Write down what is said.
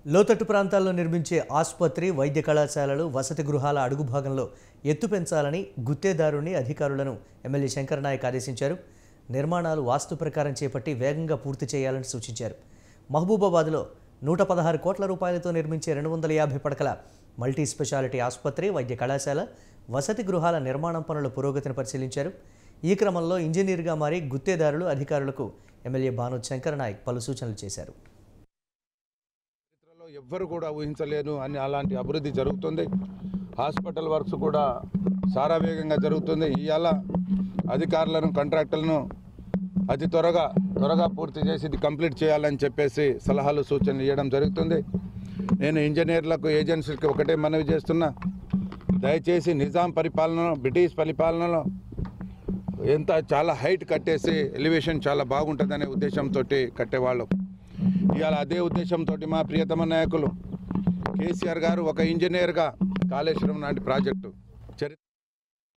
లోతట్టు ప్రాంతాల్లో నిర్మించే ఆసుపత్రి వైద్య కళాశాలలు వసతి గృహాల అడుగు భాగంలో ఎత్తు పెంచాలని గుత్తేదారుని అధికారులను ఎమ్మెల్యే శంకర్ నాయక్ ఆదేశించారు నిర్మాణాలు వాస్తు ప్రకారం చేపట్టి వేగంగా పూర్తి చేయాలని సూచించారు మహబూబాబాద్లో నూట పదహారు కోట్ల రూపాయలతో నిర్మించే రెండు వందల యాభై పడకల మల్టీ స్పెషాలిటీ ఆసుపత్రి వైద్య కళాశాల వసతి గృహాల నిర్మాణం పనుల పురోగతిని పరిశీలించారు ఈ క్రమంలో ఇంజనీర్గా మారి గుత్తేదారులు అధికారులకు ఎమ్మెల్యే భాను శంకర్ నాయక్ పలు సూచనలు చేశారు చరిత్రలో ఎవ్వరు కూడా ఊహించలేను అని అలాంటి అభివృద్ధి జరుగుతుంది హాస్పిటల్ వర్క్స్ కూడా సారా వేగంగా జరుగుతుంది ఇవాళ అధికారులను కాంట్రాక్టర్లను అతి త్వరగా త్వరగా పూర్తి చేసి ఇది కంప్లీట్ చేయాలని చెప్పేసి సలహాలు సూచనలు ఇవ్వడం జరుగుతుంది నేను ఇంజనీర్లకు ఏజెన్సీలకు ఒకటే మనవి చేస్తున్నా దయచేసి నిజాం పరిపాలనలో బ్రిటిష్ పరిపాలనలో ఎంత చాలా హైట్ కట్టేసి ఎలివేషన్ చాలా బాగుంటుందనే ఉద్దేశంతో కట్టేవాళ్ళు ఇవాళ అదే ఉద్దేశంతో మా ప్రియతమ నాయకులు కేసీఆర్ గారు ఒక ఇంజనీర్గా కాళేశ్వరం లాంటి ప్రాజెక్టు చరిత్ర